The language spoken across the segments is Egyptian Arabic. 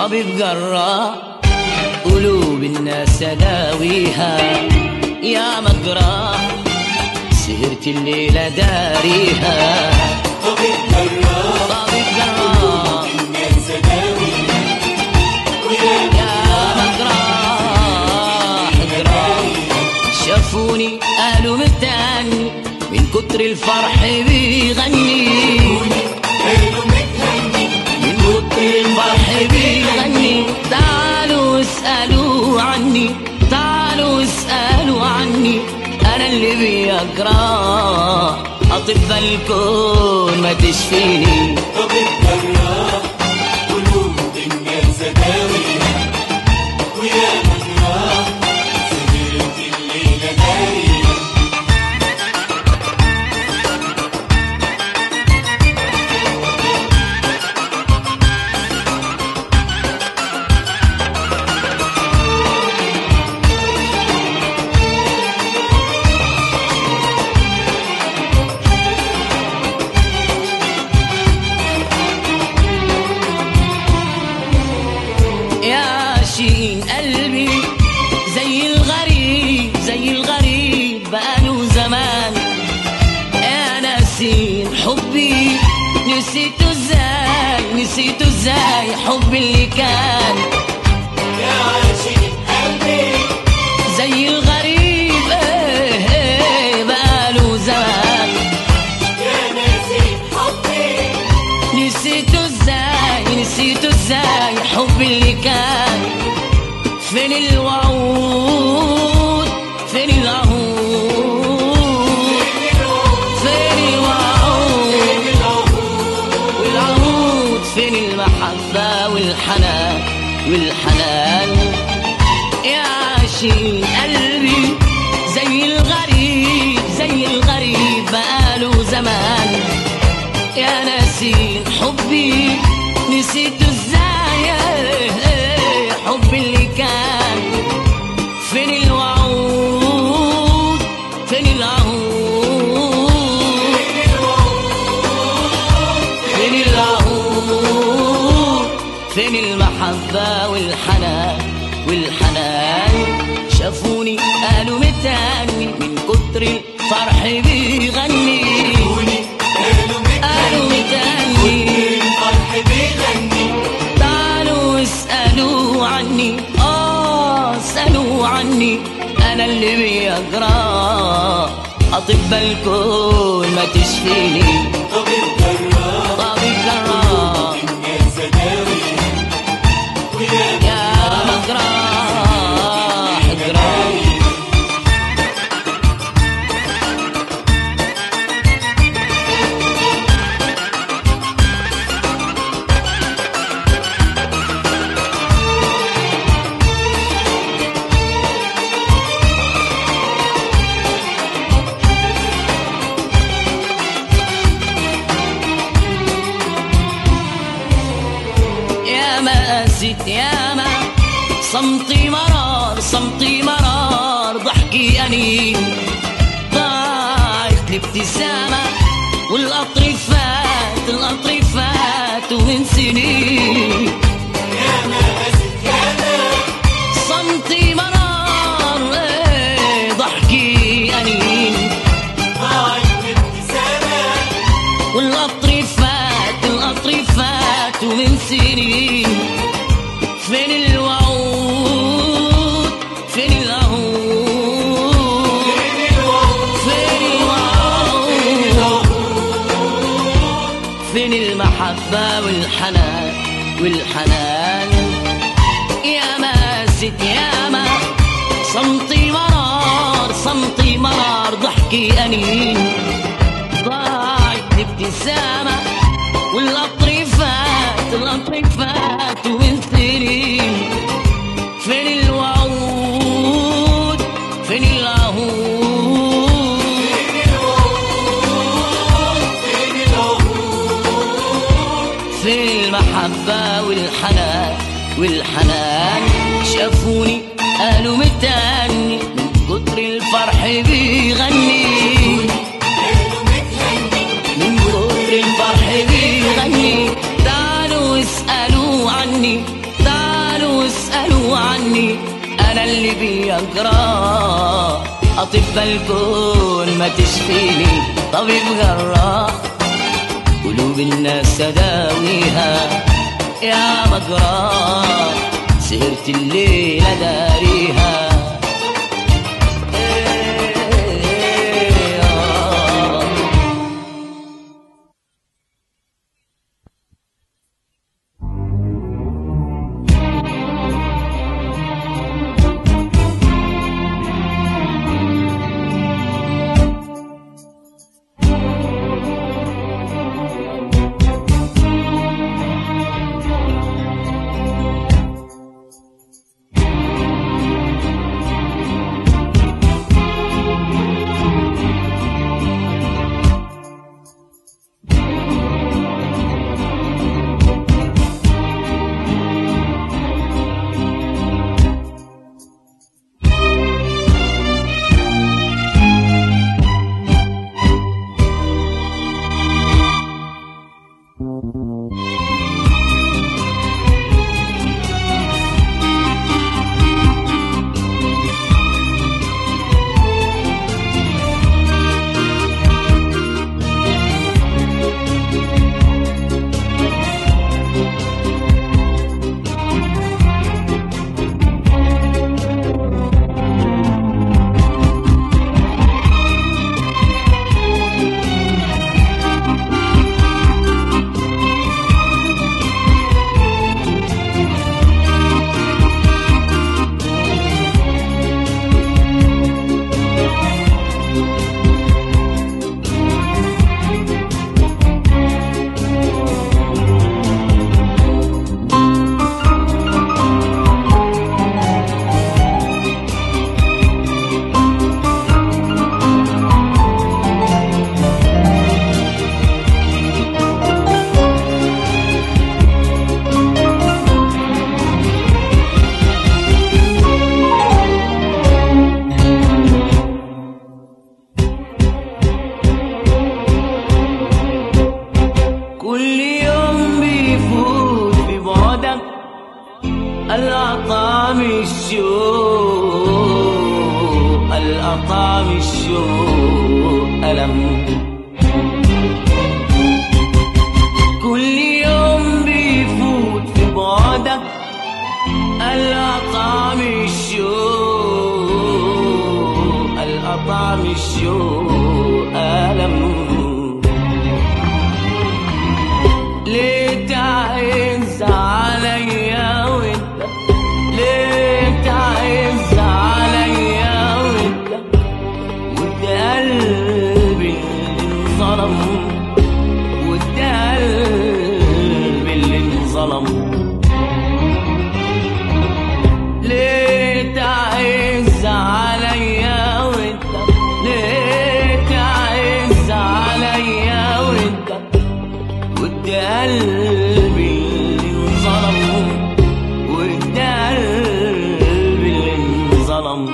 طبيب جراح قلوب الناس داويها يا مجراح سهرت الليلة داريها طبيب جراح طبيب جراح الناس داويها ويا يا مجراح جراح شافوني قالوا متهني من كتر الفرح بيغني قالوا متهني من كتر الفرح بيغني تعالوا اسألوا عني تعالوا اسألوا عني أنا اللي بيجرى أطباء الكون ما تشفيني طبيب جراح قلوب الناس داويها ويا مجراح سهرت الليلة داريها يا شين قلبي زي الغريب زي الغريب بقاله زمان يا ناسين حبي نسيته ازاي نسيته ازاي حبي اللي كان يا عاشق قلبي زي الغريب ايه ايه بقاله زمان يا ناسي حبي نسيته ازاي نسيته ازاي حبي اللي كان فين الوعود فين العهود فين الوعود والعهود فين المحبة والحنان والحنان يا عاشقين قلبي زي الغريب زي الغريب بقاله زمان يا ناسين حبي نسيت ازاي حبي اللي كان فين الوعود فين العهود فين العهود فين المحبة والحنان والحنان شافوني قالوا متهني من كتر الفرح بيغني قالوا قالوا متهني الفرح بيغني تعالوا اسألوا عني آه اسألوا عني أنا اللي بيجرى أطباء الكون ما تشفيني طبيب جراح طبيب جراح الناس داويها ويا يا مجراح جراح يا ما قست يا ما صمتي مرار صمتي مرار ضحكي أنين ضاعت الابتسامة والقطر فات القطر فات ومن سنين يا ما قست يا ما صمتي مرار إيه، ضحكي أنين ضاعت الابتسامة والقطر فات القطر فات ومن سنين فين الوعود فين العهود فين الوعود فين المحبة والحنان والحنان يا ما ست يا ما صمتي مرار صمتي مرار ضحكي أنين ضاعت الابتسامة والقطر فات القطر فات والسنين فين الوعود فين العهود فين المحبة والحنان والحنان شافوني قالوا متهني من كتر الفرح بيغني قالوا متهني من كتر الفرح بيغني تعالوا اسألوا عني تعالوا أقرأ أطب الكون ما تشفيني طبيب جراح قلوب الناس تداويها يا مجرى سهرت الليلة داريها إيه آه. كل يوم بيفوت ببعدك الأطعم الشوق الأطعم الشوق ألم كل يوم بيفوت في بعدك الأطعم الشوق الأطعم الشوق ألم ليه تعز عليا وانت ليه تعز عليا وانت وانت قلبي اللي انظلم وانت قلبي اللي انظلم ليه تعز عليا وانت ليه تعز عليا وانت وانت قلبي اللي انظلم وانت قلبي اللي انظلم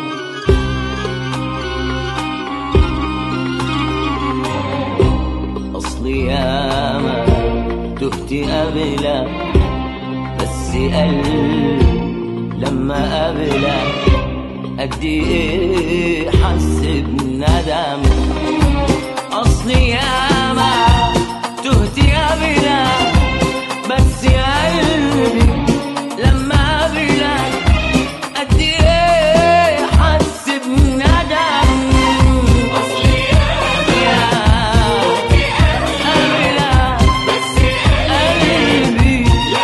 اصلي ياما تهت قبلك بس قلبي لما قبلك قد ايه حس بندم اصلي ياما تهت قبلك بس قلبي لما قبلك قد ايه حس بندم اصلي ياما قبلك بس قلبي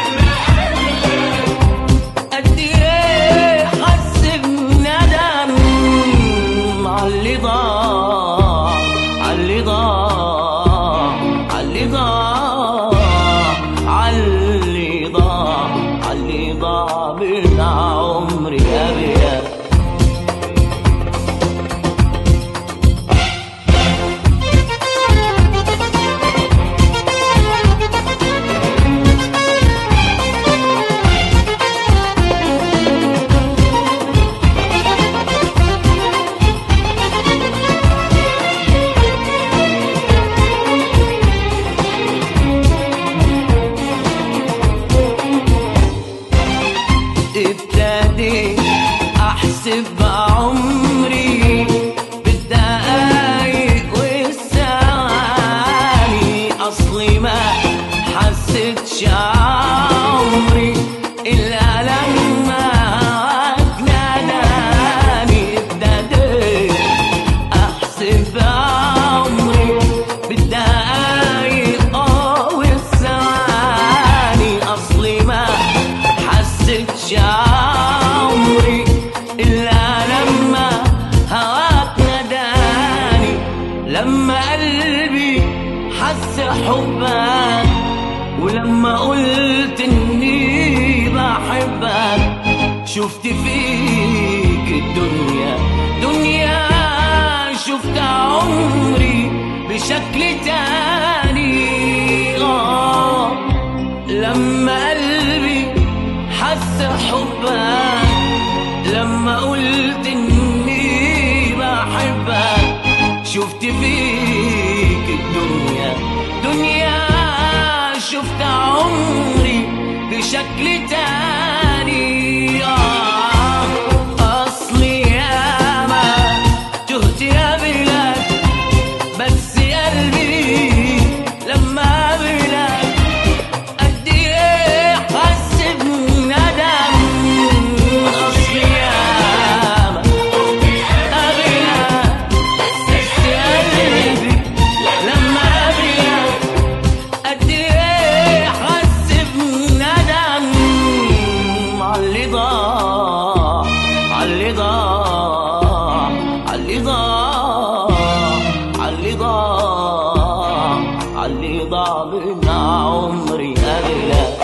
قد ايه حس بندم عاللي ضاع عاللي ضاع لما قلبي حس حبك ولما قلت اني بحبك شفت فيك الدنيا دنيا شفت عمري بشكل تاني آه لما قلبي حس حبك لما قلت اني بحبك شفت فيك الدنيا دنيا شفت عمري بشكل تاني آه أصلي ياما تهت يا بلاد بس قلبي لما قابلك قد ايه حس بندم اصلي ياما قابلك بس قلبي لما قابلك قد ايه حس بندم عاللي ضاع عاللي ضاع عاللي ضاع عاللي ضاع عاللي ضاع من عمري قبلك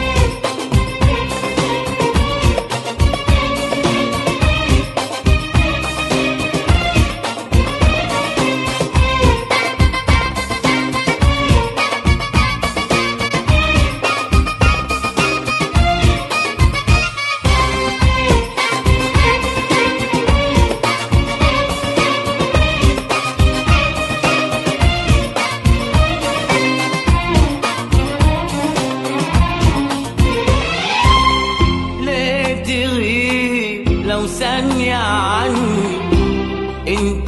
ليه تغيب لو ثانية عني انت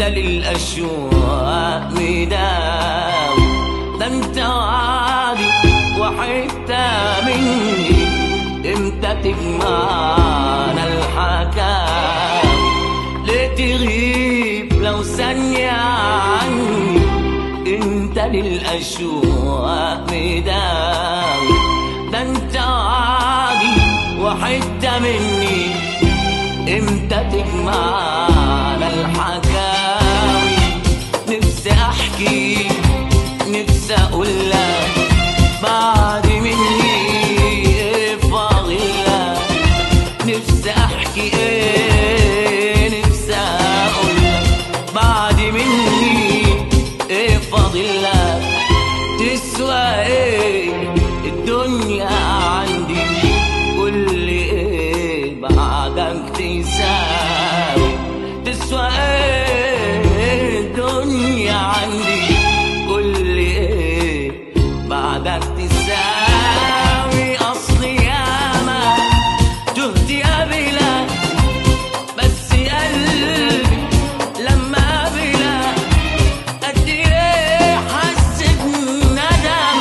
للأشواق مداوي ده انت وعدي وحتة مني امتى تجمعنا الحكاوي ليه تغيب لو ثانية عني انت للأشواق مداوي ده انت وعدي وحتة مني امتى تجمعنا الحكاوي نفسي احكي نفسي اقول لك بعد مني ايه فاضل لك نفسي احكي ايه نفسي اقول لك بعد مني ايه فاضل لك تسوى ايه الدنيا عندي قول لي ايه بعدك تساوي تسوى ايه الدنيا عندي قول لي ايه بعدك تساوي اصلي ياما تهت قبلك بس قلبي لما قبلك قد ايه حس بندم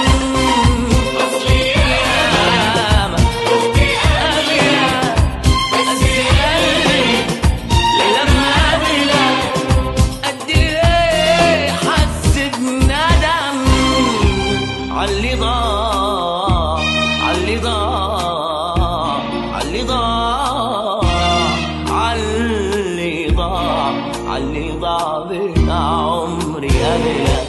أصلي ياما قبلك بس قلبي لما قبلك قد ايه حس بندم عاللي ضاع عاللي ضاع عاللي ضاع عاللي ضاع عاللي ضاع بين عمري قبلك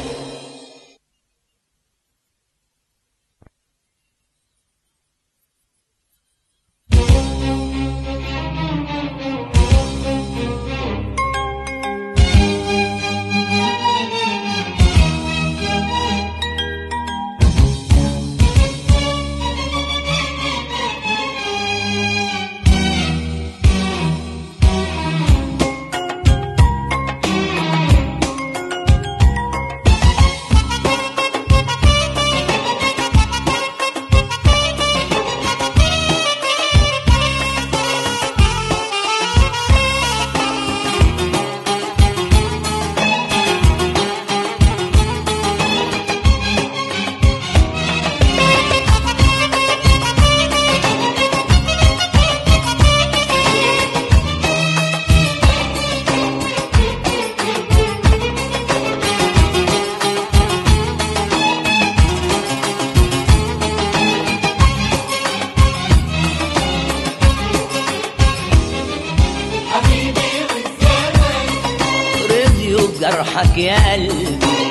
حبيبي والزمن رضيوا بجرحك يا قلبي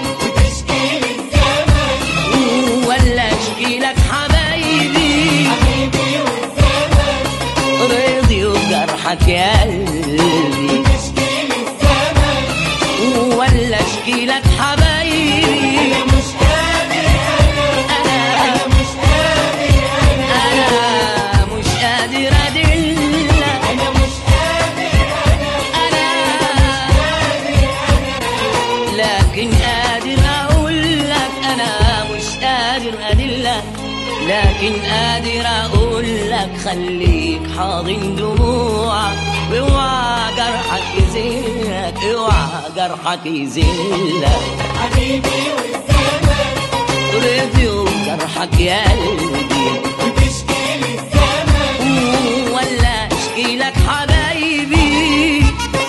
لكن قادر اقول لك خليك حاضن دموعك اوعى جرحك يذلك اوعى جرحك يذلك حبيبي والزمن رضي وجرحك يا قلبي بتشكي لي الزمن ولا اشكي لك حبايبي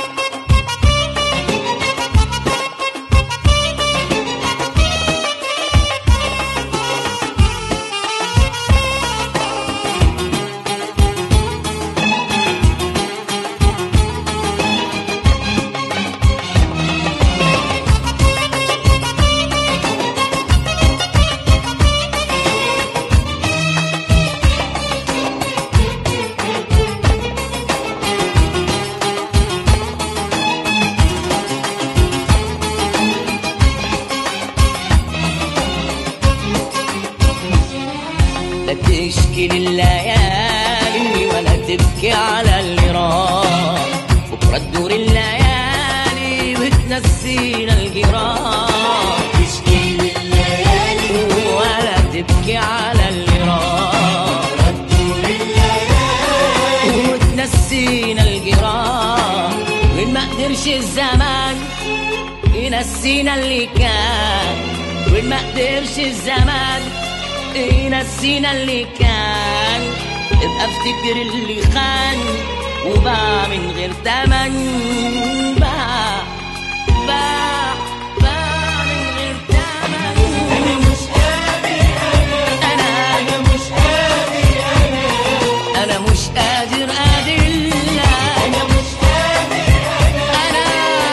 لا تشكي لليالي ولا تبكي على اللي راح بكرة تدور الليالي وتنسينا الجراح تشكي لي الليالي ولا تبكي على اللي راح ردوا الليالي وتنسينا الجراح وإن ما قدرش الزمان ينسينا اللي كان وإن ما قدرش الزمان ينسينا اللي كان ابقى افتكر اللي خان وباع من غير تمن باع باع باع من غير تمن انا مش قادر انا انا مش قادر انا انا مش قادر ادلك انا مش قادر انا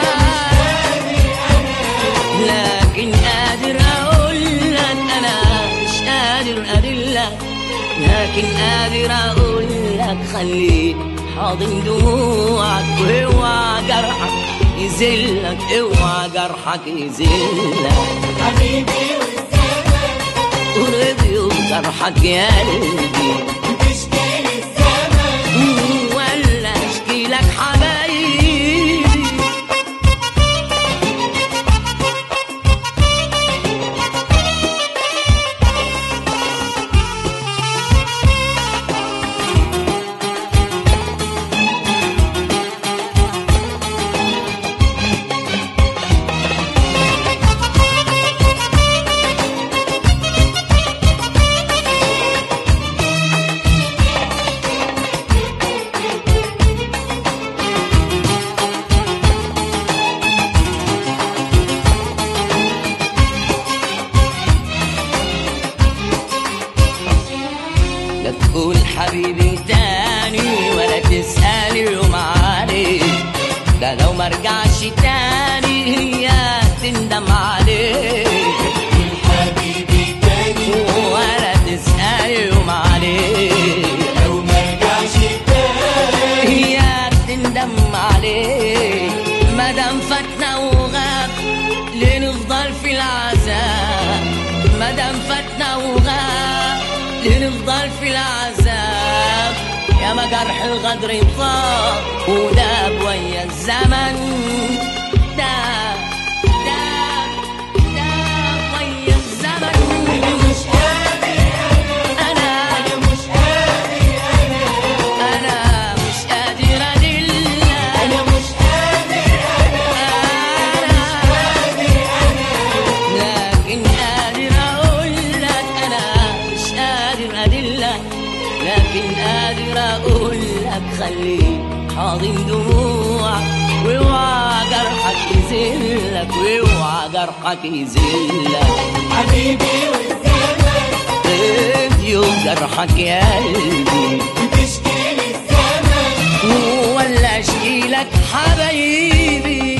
لكن قادر اقول لك انا مش قادر ادلك لكن قادر اقول لك خليك حاضن دموعك واوعى جرحك يذلك اوعى جرحك يذلك حبيبي والزمن ورضي وجرحك يا قلبي بتشكي لي الزمن ولا اشكي لك حبايبي لا تقول حبيبي تاني ولا تسأل يوم عليك ده لو ما رجعش تاني هي تندم عليك حبيبي تاني ولا تسأل يوم عليك لو ما رجعش تاني هي تندم عليك مادام فاتنا وغاب ليه نفضل في العذاب مادام فاتنا وغاب ليه نفضل في العذاب يا ما جرح الغدر طاب وداب ويا الزمن داب داب داب ويا الزمن انا مش قادر انا انا مش قادر انا انا مش قادر ادلك انا مش قادر لكن قادر اقول لك انا مش قادر ادلك لكن قادر اقول لك خليك حاضن دموعك واوعى جرحك يذلك واوعى جرحك يذلك حبيبي والزمن ادي جرحك يا قلبي بتشكي لي الزمن ولا اشكي لك حبايبي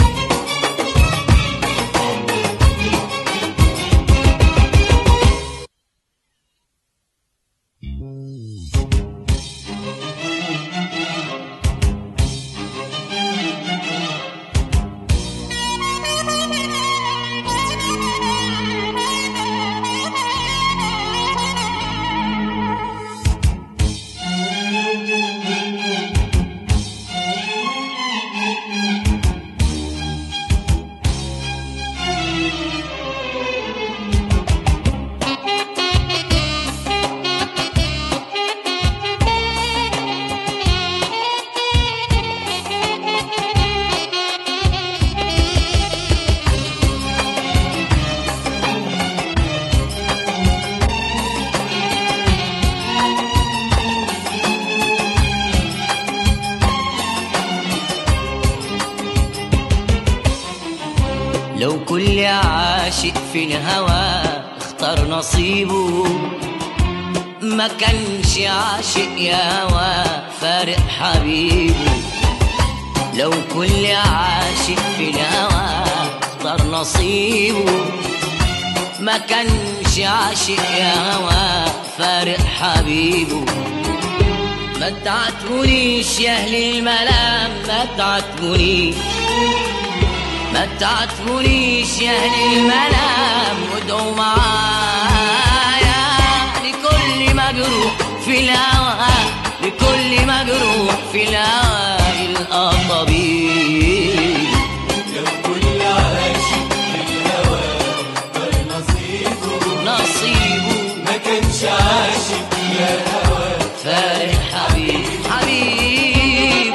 عاشق في الهوى اختار نصيبه ما كانش عاشق يا هوى فارق حبيبه لو كل عاشق في الهوى اختار نصيبه ما كانش عاشق يا هوى فارق حبيبه ما تعاتبونيش يا اهل الملام ما تعاتبونيش ما تعاتبونيش يا اهل الملام وادعوا معايا لكل مجروح في الهوى لكل مجروح في الهوى يلقى طبيب لو كل عاشق في الهوى اختار نصيبه نصيبه ما كانش عاشق يا هوى فارق حبيب حبيب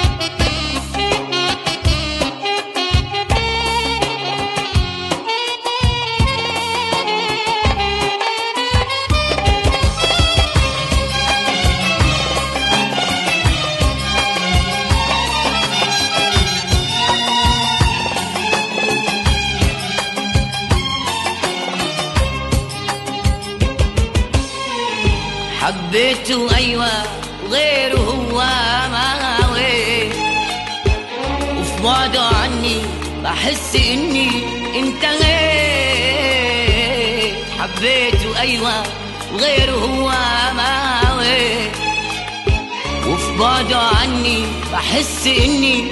حبيته أيوة غيره هو ما هوي وفي بعده عني بحس إني انتهيت حبيته أيوة غيره هو ما هوي وفي بعده عني بحس إني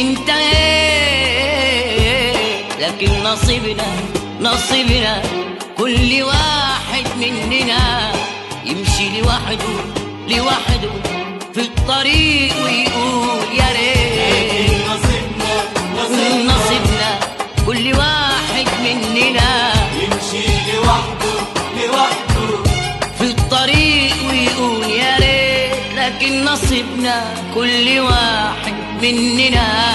انتهيت لكن نصيبنا نصيبنا كل واحد مننا يمشي لوحده لوحده في الطريق ويقول يا ريت نصيبنا نصيبنا نصيبنا كل واحد مننا يمشي لوحده لوحده في الطريق ويقول يا ريت لكن نصيبنا كل واحد مننا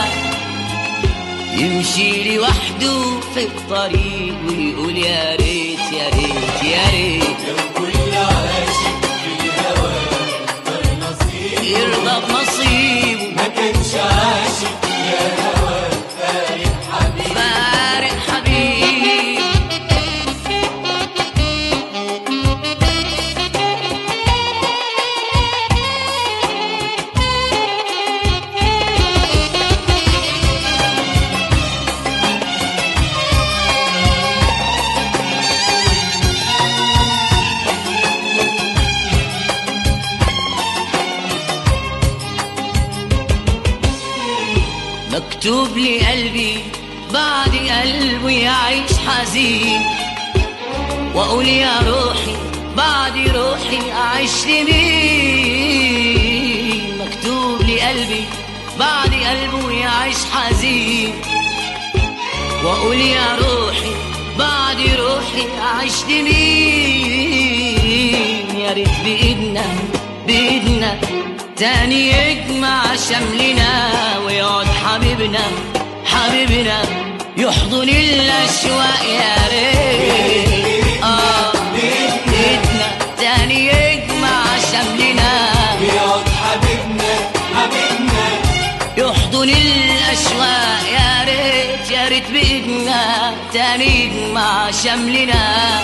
يمشي لوحده في الطريق ويقول يا ريت يا ريت يا ريت لو كل عاشق في الهوى اختار نصيبه يرضى بنصيبه ما كانش عاشق يا هوى فارق حبيب فارق حبيب مكتوب لي قلبي بعد قلبه يعيش حزين واقول يا روحي بعد روحي اعيش لمين مكتوب لي قلبي بعد قلبه يعيش حزين واقول يا روحي بعد روحي اعيش لمين يا ريت بايدنا بايدنا تاني يجمع شملنا ويقعد حبيبنا حبيبنا يحضن الاشواق يا ريت اه بايدنا تاني يجمع شملنا يقعد حبيبنا حبيبنا يحضن الاشواق يا ريت يا ريت بايدنا تاني يجمع شملنا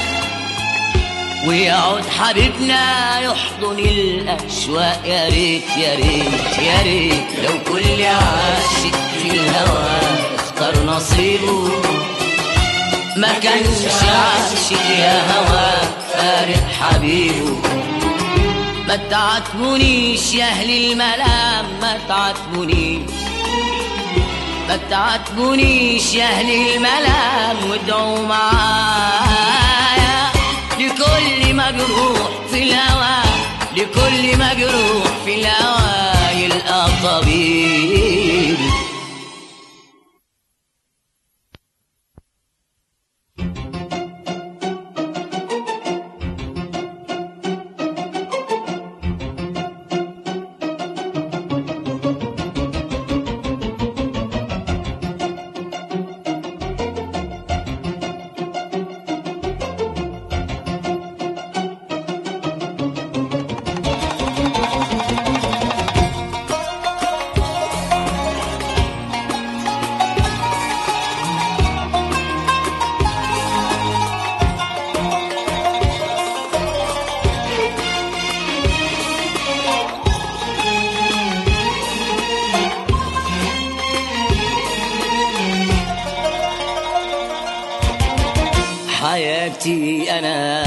ويقعد حبيبنا يحضن الاشواق يا ريت يا ريت يا ريت لو كل عاشق في الهوى اختار نصيبه ما كانش عاشق يا هوى فارق حبيبه ما تعاتبونيش يا اهل الملام ما تعاتبونيش ما تعاتبونيش يا اهل الملام وادعوا معايا لكل مجروح في الهوى لكل مجروح في الهوى يلقى طبيب حياتي أنا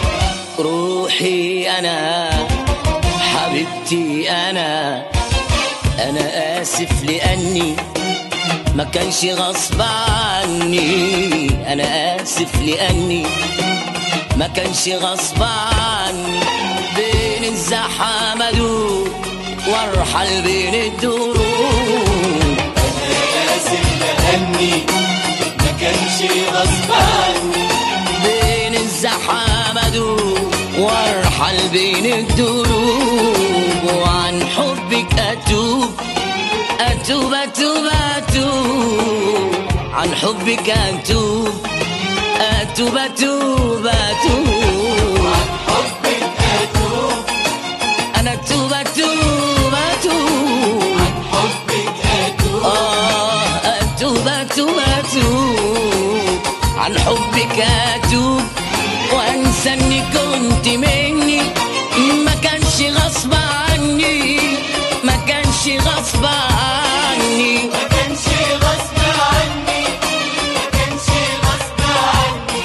روحي أنا حبيبتي أنا أنا آسف لأني ما كانش غصب عني أنا آسف لأني ما كانش غصب عني بين الزحام أدور وارحل بين الدروب آسف لأني ما كانش غصب عني بين الزحام أدور وارحل بين الدروب وعن حبك أتوب أتوب أتوب أتوب عن حبك أتوب أتوب أتوب أتوب حبك أتوب أنا أتوب أتوب أتوب حبك أتوب آه أتوب أتوب أتوب عن حبك أتوب وأنسى إني كنت مني ما كانش غصب عني ما كانش غصب عني ما كانش غصب عني ما كانش غصب عني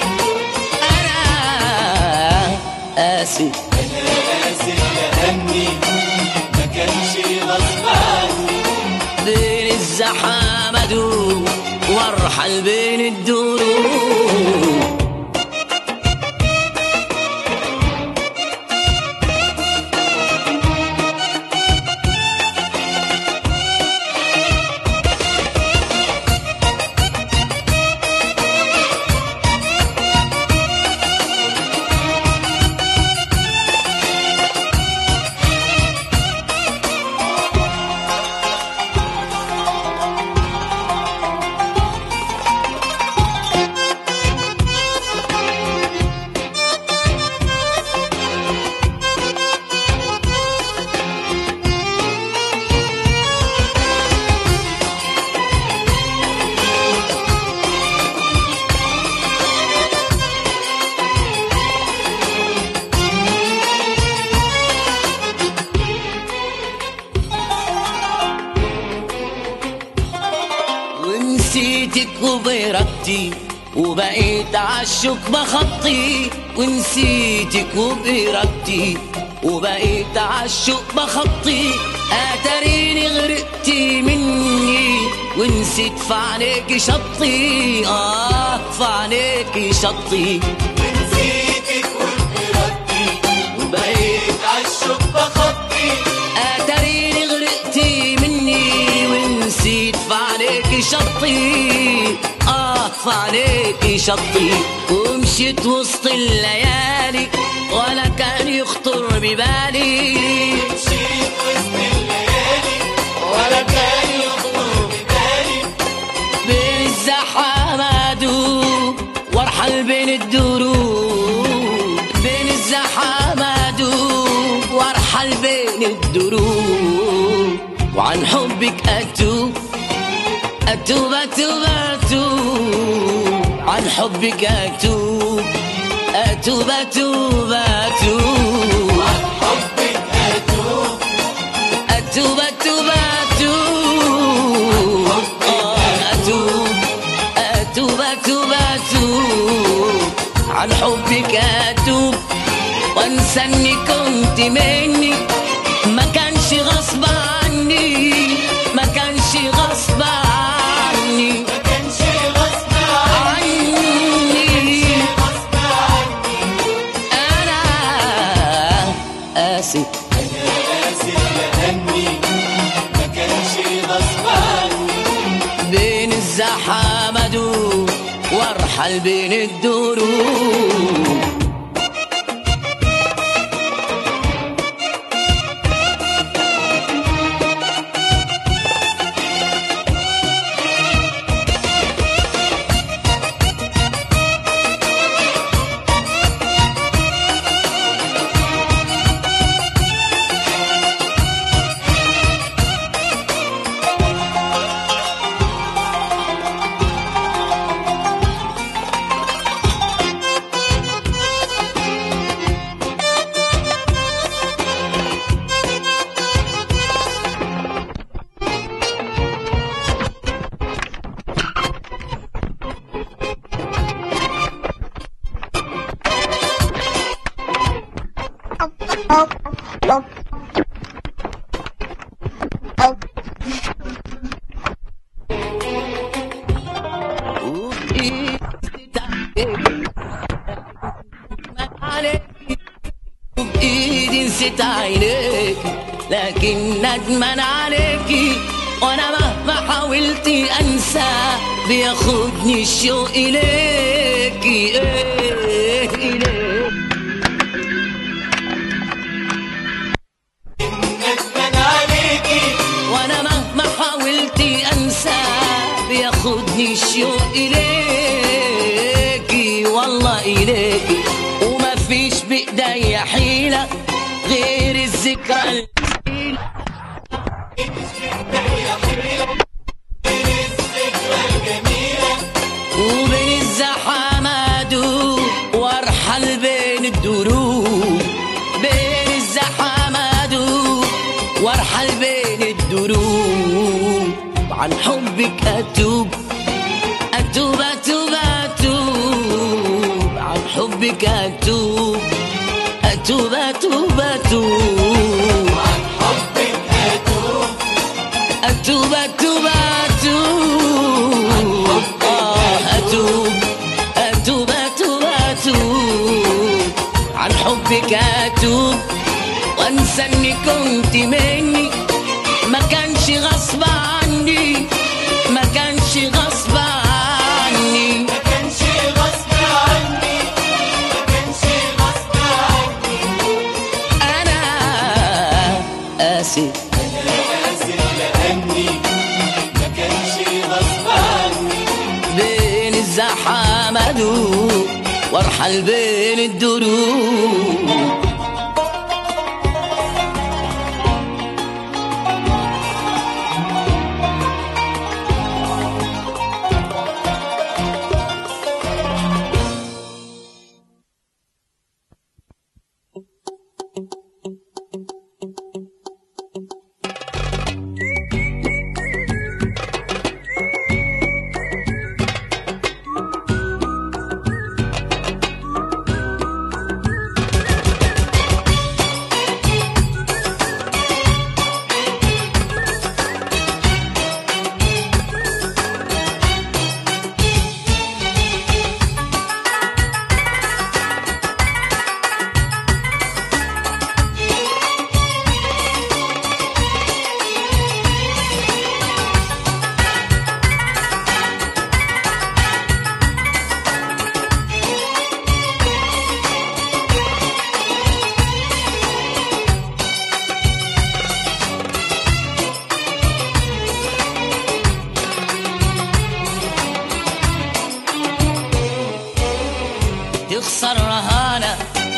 أنا آسف آسف لأني ما كانش غصب عني بين الزحام أدور وارحل بين الدروب ونسيتك وبإرادتي وبقيت عالشوك بخطي ونسيتك وبإرادتي وبقيت عالشوك بخطي اتريني غرقتي مني ونسيت في عينيكي شطي اه في عينيكي شطي ونسيتك وبإرادتي وبقيت عالشوك بخطي اتريني غرقتي مني ونسيت في عليكي شطي اه في عليكي شطي ومشيت وسط الليالي ولا كان يخطر ببالي مشيت وسط الليالي ولا كان يخطر ببالي بين الزحام ادوب وارحل بين الدروب بين الزحام ادوب وارحل بين الدروب وعن حبك اتوب اتوب اتوب اتوب عن حبك اتوب اتوب اتوب اتوب حبك أتوب أتوب أتوب أتوب آه، أتوب أتوب أتوب أتوب عن حبك أتوب وأنسى إني كنت مني ما كانش غصب عني ما كانش غصب عني ما كانش غصب عني عني غصب عني أنا آسف آسف لأني ما كانش غصب عني بين الزحام ادور وارحل بين الدروب بإيدي نسيت عينيك لكن ندمان عليكي وانا مهما حاولت انسى بياخدني الشوق اليكي إيه إليك ندمان عليكي وانا مهما حاولت انسى بياخدني الشوق اليكي والله اليكي وما فيش بايديا حيله غير الذكرى الجميلة. وبين الزحمة ادوب وارحل بين الدروب بين الزحمة ادوب وارحل بين الدروب عن حبك اتوب اتوب اتوب اتوب عن حبك اتوب اتوب اتوب اتوب عن حبك أتوب أتوب أتوب أتوب آه أتوب أتوب أتوب أتوب عن حبك أتوب وأنسى إني كنت مني ما كانش غصب عني ما كانش غصب عني ما كانش غصب عني ما كانش غصب عني أنا آسف آسف لأني ما كانش غصب عني بين الزحام ادوب وارحل بين الدروب تخسر رهانة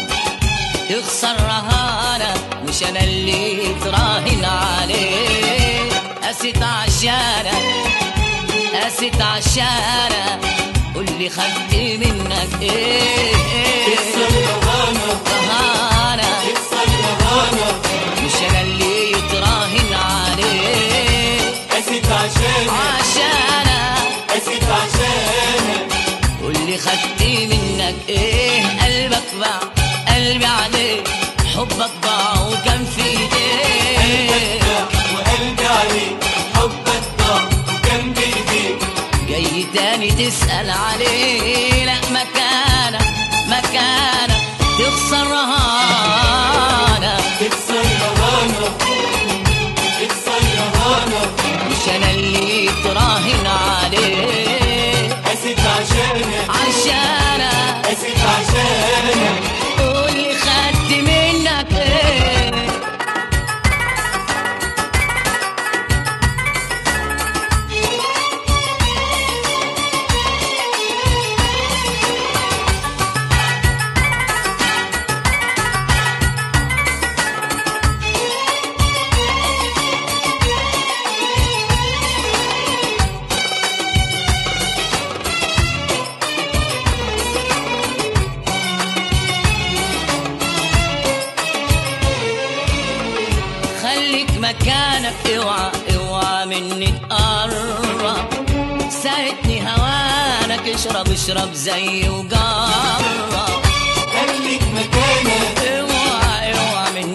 تخسر رهانة مش أنا اللي تراهن عليه قست عشانك قست عشانك قول لي خدت منك ايه تكسر رهانة رهانة تكسر رهانة مش أنا اللي تراهن عليه قست عشانك عشانك قست عشانك واللي خدت منك ايه قلبك باع قلبي عليك حبك ضاع وكان في ايديك وقلبي عليك حبك ضاع وكان بإيديك جاي تاني تسأل عليه لا مكانك مكانك تخسر رهانة تكسر رهانة تكسر رهانة مش انا اللي تراهن عليه قست عشانك عشانك قست عشانك واللي خدت منك ايه خليك مكانك اوعى اوعى مني تقرب ساعدني هوانك اشرب اشرب زي وجرب خليك مكانك اوعى اوعى مني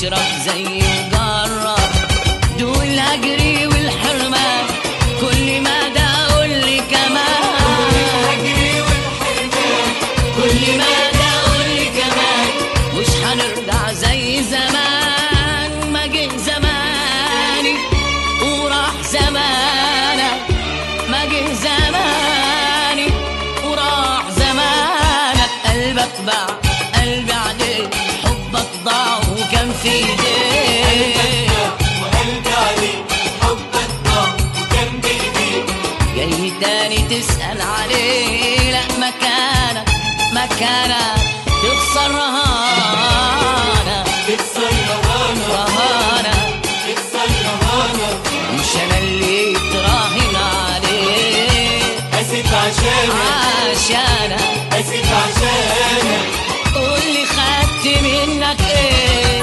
اشرب زي وجرب دول الهجري والحرمان كل ما ده اقول لي كمان الهجر والحرمان كل ما ده اقول لي كمان مش هنرجع زي زمان ما جه زماني وراح زمانك ما جه زماني وراح زمانك قلبك باع قلبي عليك حبك ضاع وكان في ايديك وقلبي عليك حبك ضاع وكان بايديك جاي تاني تسأل عليه لا مكانك مكانك تخسر رهانة تكسر رهانة رهانة تكسر رهانة مش أنا اللي تراهن عليه قست عشانك عشانك قست عشانك قول لي خدت منك ايه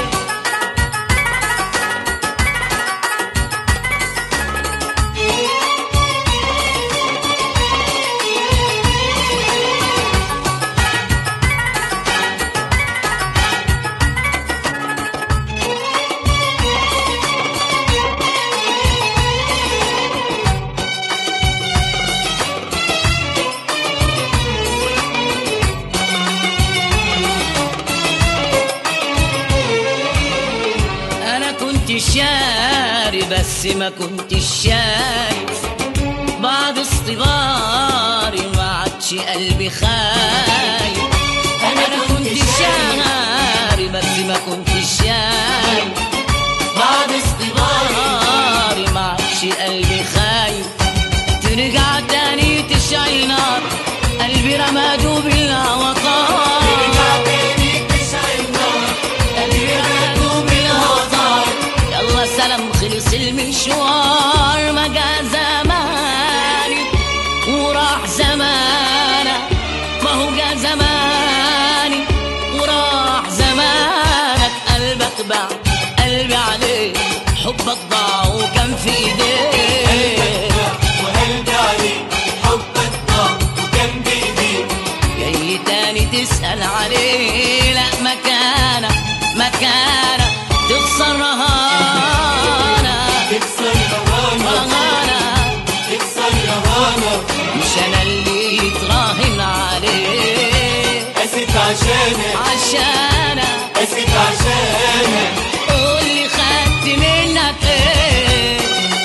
انا كنت شاري بس ما كنت شايف بعد اصطباري ما عادش قلبي خايف انا كنت شاري بس ما كنت شايف بعد اصطباري ما عادش قلبي خايف ترجع تاني تشعل نار قلبي رماده بالهوطان ترجع تاني تشعل نار قلبي رماده بالهوطان يلا سلام خلص المشوار ما جا زماني وراح زمانك ما هو جا زماني وراح زمانك قلبك باع قلبي عليك حبك ضاع وكان في ايديك وقلبي عليك حبك ضاع وكان بايديك جاي تاني تسأل عليه لا مكانك مكانك تخسر رهانة تكسر رهانة رهانة تكسر رهانة مش أنا اللي تراهن عليه قست عشانك عشانك قست عشانك قول لي خدت منك ايه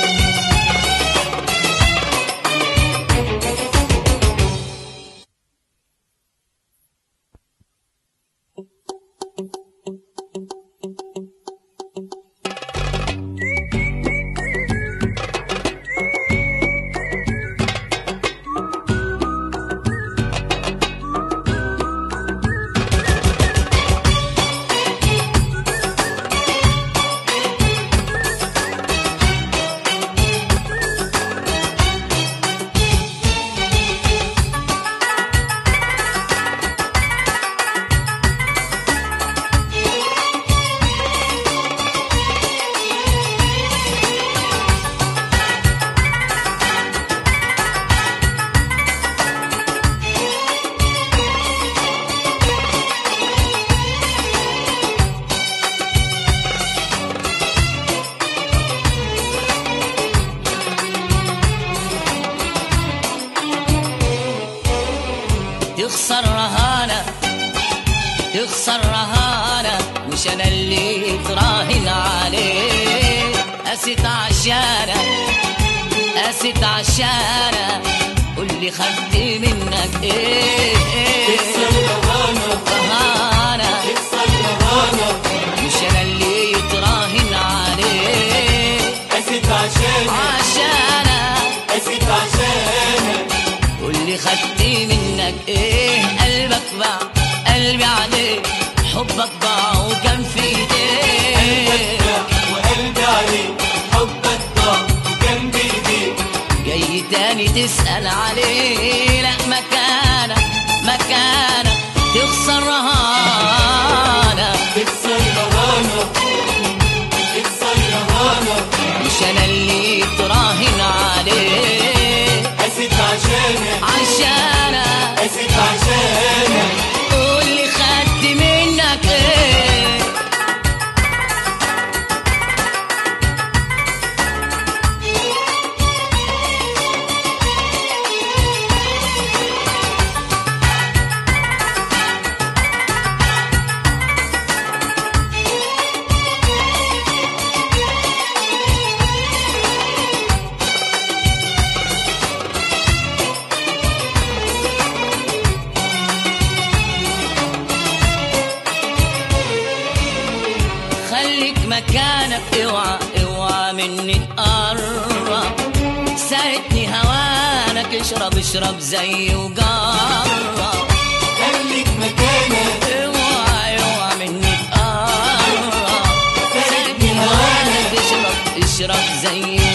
تخسر رهانة تخسر رهانة مش أنا اللي تراهن عليه قست عشانك قست عشانك قول لي خدت منك ايه تكسر رهانة رهانة تكسر رهانة مش أنا اللي تراهن عليه قست عشانك عشانك قست عشانك قول لي خدت منك ايه قلبك باع قلبي عليك حبك ضاع وكان في ايديك وقلبي عليك حبك ضاع وكان بايديك جاي تاني تسأل عليه لا مكانك مكانك تخسر رهانة تكسر رهانة تكسر رهانة مش انا اللي تراهن عليه قست عشانك عشانك قست عشانك قول لي خدت منك ايه مكانك اوعى اوعى مني تقرب ساعدني هوانك اشرب اشرب زي وجرب خليك مكانك اوعى اوعى مني تقرب ساعدني هوانك اشرب اشرب زي